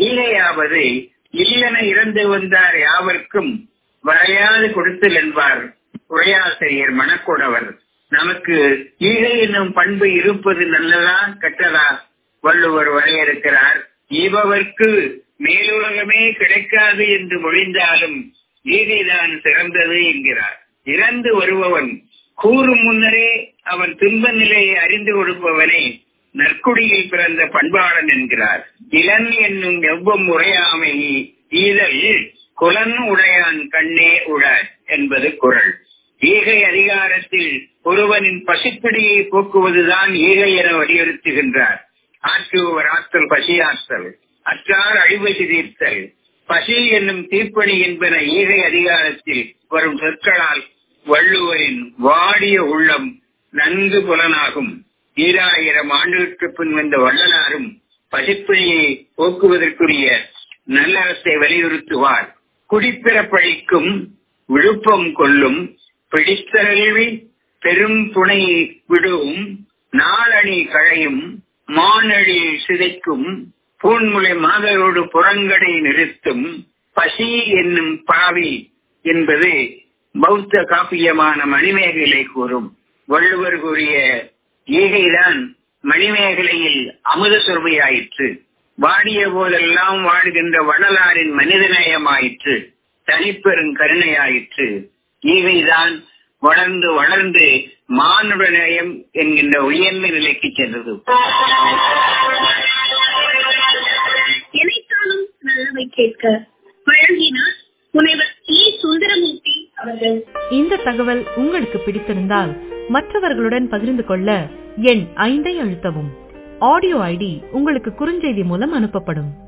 ஈகையாவது இல்லென இறந்து வந்தார் யாவர்க்கும் வரையாது கொடுத்தல் என்பார் உரையாசிரியர் மணக்குடவர் நமக்கு ஈகை என்னும் பண்பு இருப்பது நல்லதா கெட்டதா வள்ளுவர் வரையறுக்கிறார் ஈபவர்க்கு மேலுலகமே கிடைக்காது என்று மொழிந்தாலும் ஈகைதான் சிறந்தது என்கிறார் இறந்து வருபவன் கூறும் முன்னரே அவன் துன்ப நிலையை அறிந்து கொடுப்பவனே நற்குடியில் பிறந்த பண்பாளன் என்கிறார் இளன் என்னும் எவ்வம் உரையாமை ஈதல் குலன் உடையான் கண்ணே உழ என்பது குரல் ஈகை அதிகாரத்தில் ஒருவனின் பசிப்பிடியை போக்குவதுதான் ஈகை என வலியுறுத்துகின்றார் ஆற்றுவர் ஆற்றல் பசியாற்றல் அற்றார் அழிவசி தீர்த்தல் பசி என்னும் தீர்ப்பணி என்பன ஈகை அதிகாரத்தில் வரும் சொற்களால் வள்ளுவரின் வாடிய உள்ளம் நன்கு புலனாகும் ஈராயிரம் ஆண்டுகளுக்கு பின் வந்த வள்ளலாரும் பசிப்பிணியை போக்குவதற்குரிய நல்லறத்தை வலியுறுத்துவார் குடிப்பிறப்பழிக்கும் விழுப்பம் கொள்ளும் பிடித்தரல்வி பெரும் துணை விடுவும் நாளணி கழையும் மானழி சிதைக்கும் பூன்முளை மாதரோடு புறங்கடை நிறுத்தும் பசி என்னும் பாவி என்பது பௌத்த காப்பியமான மணிமேகலை கூறும் வள்ளுவர் கூறிய ஈகைதான் மணிமேகலையில் அமுத சுரபியாயிற்று வாடிய போதெல்லாம் வாடுகின்ற வள்ளலாரின் மனிதநேயமாயிற்று தனிப்பெரும் கருணையாயிற்று ஈகைதான் வளர்ந்து வளர்ந்து மானுட நேயம் என்கின்ற உயர்ந்த நிலைக்கு சென்றது இணைத்தாலும் நல்லவை கேட்க வழங்கினார் முனைவர் இ சுந்தரமூர்த்தி அவர்கள் இந்த தகவல் உங்களுக்கு பிடித்திருந்தால் மற்றவர்களுடன் பகிர்ந்து கொள்ள எண் ஐந்தை அழுத்தவும் ஆடியோ ஐடி உங்களுக்கு குறுஞ்செய்தி மூலம் அனுப்பப்படும்